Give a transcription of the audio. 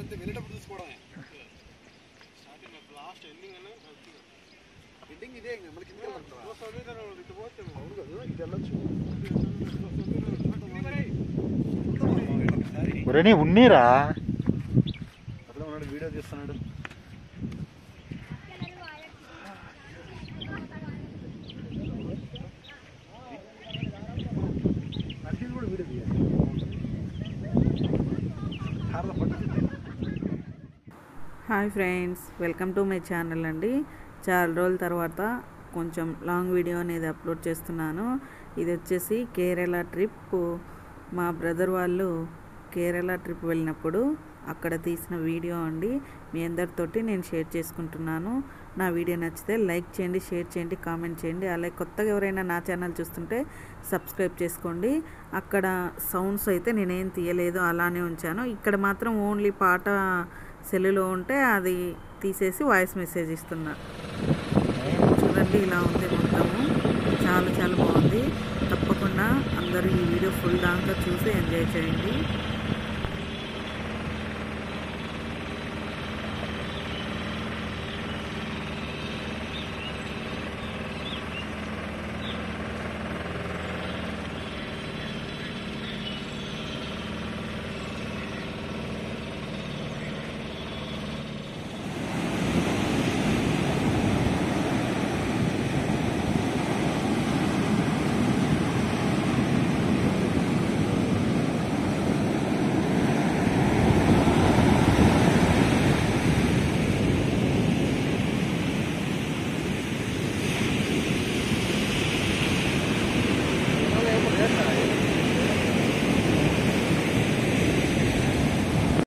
అంతే వెళ్ళేటప్పుడు చూసుకోవడమే ఎండింగ్ ఇదే ఇంకా మళ్ళీ కింద అవును కదా ఇది వెళ్ళొచ్చు ఒరేని ఉన్నీరా అట్లా ఉన్నాడు వీడియో తీస్తున్నాడు నడిచింది కూడా వీడియో తీయాలి కార్లో పట్టుకుంటే hi friends welcome to my channel అండి చాలా రోజుల తర్వాత కొంచెం లాంగ్ వీడియో అనేది అప్లోడ్ చేస్తున్నాను ఇది వచ్చేసి కేరళ ట్రిప్ మా బ్రదర్ వాళ్ళు కేరళ ట్రిప్ వెళ్ళినప్పుడు అక్కడ తీసిన వీడియో అండి మీ అందరితోటి నేను షేర్ చేసుకుంటున్నాను నా వీడియో నచ్చితే లైక్ చేయండి షేర్ చేయండి కామెంట్ చేయండి అలాగే కొత్తగా ఎవరైనా నా ఛానల్ చూస్తుంటే సబ్స్క్రైబ్ చేసుకోండి అక్కడ సౌండ్స్ అయితే నేనేం తీయలేదు అలానే ఉంచాను ఇక్కడ మాత్రం ఓన్లీ పాట సెల్లులో ఉంటే అది తీసేసి వాయిస్ మెసేజ్ ఇస్తున్నా చూడండి ఇలా ఉంది మొత్తము చాలా చాలా బాగుంది తప్పకుండా అందరూ ఈ వీడియో ఫుల్ దాకా చూసి ఎంజాయ్ చేయండి